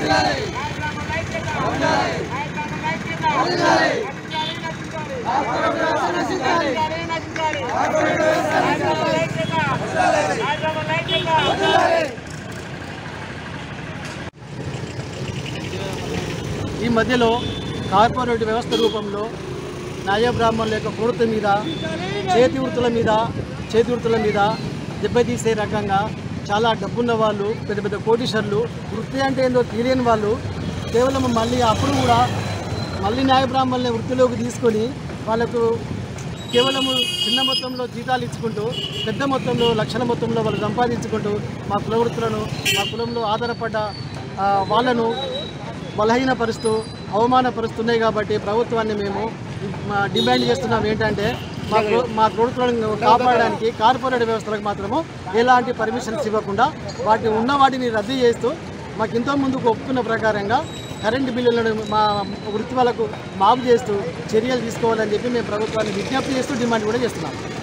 ఈ మధ్యలో కార్పొరేట్ వ్యవస్థ రూపంలో న్యాయ బ్రాహ్మణుల యొక్క ప్రవృత్తి మీద చేతి వృత్తుల మీద చేతి వృత్తుల మీద దెబ్బతీసే రకంగా చాలా డబ్బున్న వాళ్ళు పెద్ద పెద్ద కోటీశ్వర్లు వృత్తి అంటే ఏందో తెలియని వాళ్ళు కేవలం మళ్ళీ అప్పుడు కూడా మళ్ళీ న్యాయ బ్రాహ్మణుల్ని వృత్తిలోకి తీసుకొని వాళ్ళకు కేవలం చిన్న మొత్తంలో జీతాలు ఇచ్చుకుంటూ పెద్ద మొత్తంలో లక్షల మొత్తంలో వాళ్ళు సంపాదించుకుంటూ మా కుల వృత్తులను మా కులంలో ఆధారపడ్డ ఆ, వాళ్ళను బలహీనపరుస్తూ అవమానపరుస్తున్నాయి కాబట్టి ప్రభుత్వాన్ని మేము మా డిమాండ్ చేస్తున్నాం ఏంటంటే మా ప్రో- మా ప్రొడక్టులను కాపాడడానికి కార్పొరేట్ వ్యవస్థలకు మాత్రము ఎలాంటి పర్మిషన్స్ ఇవ్వకుండా వాటి ఉన్న వాటిని రద్దు చేస్తూ మాకు ఇంతో ముందుకు ఒప్పుకున్న ప్రకారంగా కరెంటు బిల్లులను మా వృత్తి వాళ్ళకు మాఫ్ చేస్తూ చర్యలు తీసుకోవాలని చెప్పి మేము ప్రభుత్వాన్ని విజ్ఞప్తి చేస్తూ డిమాండ్ కూడా చేస్తున్నాం